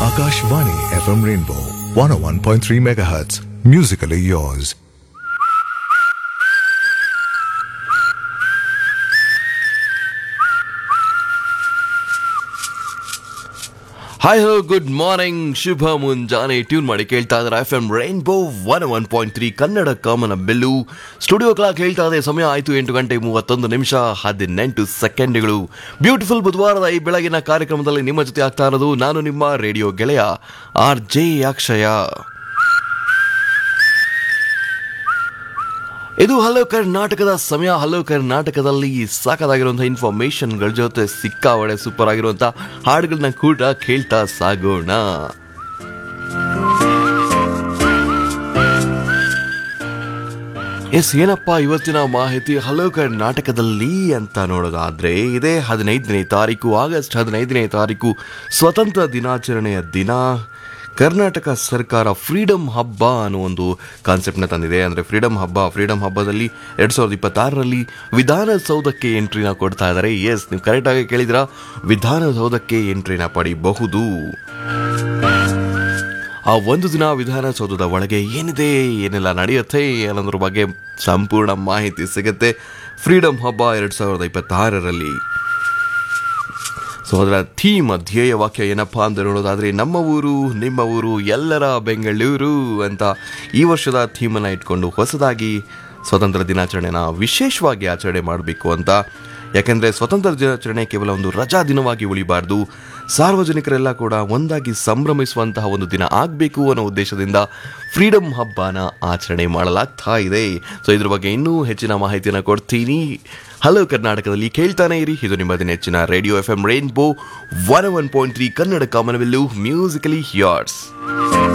Akashvani FM Rainbow 101.3 MHz. Musically yours. Hi hello good morning ಶುಭ ಮುಂಜಾನೆ tune ಮಾಡಿ ಕೇಳ್ತಾ ಇದ್ದಾರೆ F M rainbow one one point three Kannada Kamanabillu studio clock ಹೇಳ್ತಾ ಇದೆ ಸಮಯ ಆಯಿತು ಎಂಟು ಗಂಟೆ ಮೂವತ್ತೊಂದು ನಿಮಿಷ ಹದಿನೆಂಟು ಸೆಕೆಂಡ್ಗಳು ಬ್ಯೂಟಿಫುಲ್ ಬುಧವಾರದ ಈ ಬೆಳಗಿನ ಕಾರ್ಯಕ್ರಮದಲ್ಲಿ ನಿಮ್ಮ ಜೊತೆ ಆಗ್ತಾ ಇರೋದು ನಾನು ನಿಮ್ಮ ರೇಡಿಯೋ ಗೆಳೆಯ ಆರ್ ಜೆ ಅಕ್ಷಯ ಇದು ಹಲೋ ಕರ್ನಾಟಕದ ಸಮಯ ಹಲೋ ಕರ್ನಾಟಕದಲ್ಲಿ ಸಾಕಾಗಿರುವಂತಹ ಇನ್ಫಾರ್ಮೇಶನ್ಗಳ ಜೊತೆ ಸಿಕ್ಕಾವಡೆ ಸೂಪರ್ ಆಗಿರುವಂತಹ ಹಾಡುಗಳನ್ನ ಕೂಡ ಕೇಳ್ತಾ ಸಾಗೋಣ ಎಸ್ ಏನಪ್ಪ ಇವತ್ತಿನ ಮಾಹಿತಿ ಹಲೋ ಕರ್ನಾಟಕದಲ್ಲಿ ಅಂತ ನೋಡೋದಾದ್ರೆ ಇದೇ ಹದಿನೈದನೇ ತಾರೀಕು ಆಗಸ್ಟ್ ಹದಿನೈದನೇ ತಾರೀಕು ಸ್ವತಂತ್ರ ದಿನಾಚರಣೆಯ ದಿನ ಕರ್ನಾಟಕ ಸರ್ಕಾರ ಫ್ರೀಡಮ್ ಹಬ್ಬ ಅನ್ನೋ ಒಂದು ಕಾನ್ಸೆಪ್ಟ್ನ ತಂದಿದೆ ಅಂದರೆ ಫ್ರೀಡಮ್ ಹಬ್ಬ ಫ್ರೀಡಮ್ ಹಬ್ಬದಲ್ಲಿ ಎರಡು ಸಾವಿರದ ಇಪ್ಪತ್ತಾರರಲ್ಲಿ ವಿಧಾನಸೌಧಕ್ಕೆ ಎಂಟ್ರಿನ ಕೊಡ್ತಾ ಇದ್ದಾರೆ ಎಸ್ ನೀವು ಕರೆಕ್ಟಾಗಿ ಕೇಳಿದ್ರ ವಿಧಾನಸೌಧಕ್ಕೆ ಎಂಟ್ರಿನ ಪಡಿಬಹುದು ಆ ಒಂದು ದಿನ ವಿಧಾನಸೌಧದ ಒಳಗೆ ಏನಿದೆ ಏನೆಲ್ಲ ನಡೆಯುತ್ತೆ ಅನ್ನೋದ್ರ ಬಗ್ಗೆ ಸಂಪೂರ್ಣ ಮಾಹಿತಿ ಸಿಗುತ್ತೆ ಫ್ರೀಡಮ್ ಹಬ್ಬ ಎರಡು ಸಾವಿರದ ಇಪ್ಪತ್ತಾರರಲ್ಲಿ ಸೊ ಅದರ ಥೀಮ್ ಧ್ಯೇಯ ವಾಕ್ಯ ಏನಪ್ಪಾ ಅಂತ ನೋಡೋದಾದ್ರೆ ನಮ್ಮ ಊರು ನಿಮ್ಮ ಊರು ಎಲ್ಲರ ಬೆಂಗಳೂರು ಅಂತ ಈ ವರ್ಷದ ಥೀಮನ್ನು ಇಟ್ಕೊಂಡು ಹೊಸದಾಗಿ ಸ್ವತಂತ್ರ ದಿನಾಚರಣೆನ ವಿಶೇಷವಾಗಿ ಆಚರಣೆ ಮಾಡಬೇಕು ಅಂತ ಯಾಕೆಂದರೆ ಸ್ವತಂತ್ರ ದಿನಾಚರಣೆ ಕೇವಲ ಒಂದು ರಜಾ ದಿನವಾಗಿ ಉಳಿಬಾರ್ದು ಸಾರ್ವಜನಿಕರೆಲ್ಲ ಕೂಡ ಒಂದಾಗಿ ಸಂಭ್ರಮಿಸುವಂತಹ ಒಂದು ದಿನ ಆಗಬೇಕು ಅನ್ನೋ ಉದ್ದೇಶದಿಂದ ಫ್ರೀಡಮ್ ಹಬ್ಬನ ಆಚರಣೆ ಮಾಡಲಾಗ್ತಾ ಇದೆ ಸೊ ಇದ್ರ ಬಗ್ಗೆ ಇನ್ನೂ ಹೆಚ್ಚಿನ ಮಾಹಿತಿಯನ್ನು ಕೊಡ್ತೀನಿ ಹಲೋ ಕರ್ನಾಟಕದಲ್ಲಿ ಕೇಳ್ತಾನೆ ಇರಿ ಇದು ನಿಮ್ಮ ನೆಚ್ಚಿನ radio F M rainbow one one point three Kannada Kamanabillu musically ಯಾರ್ಸ್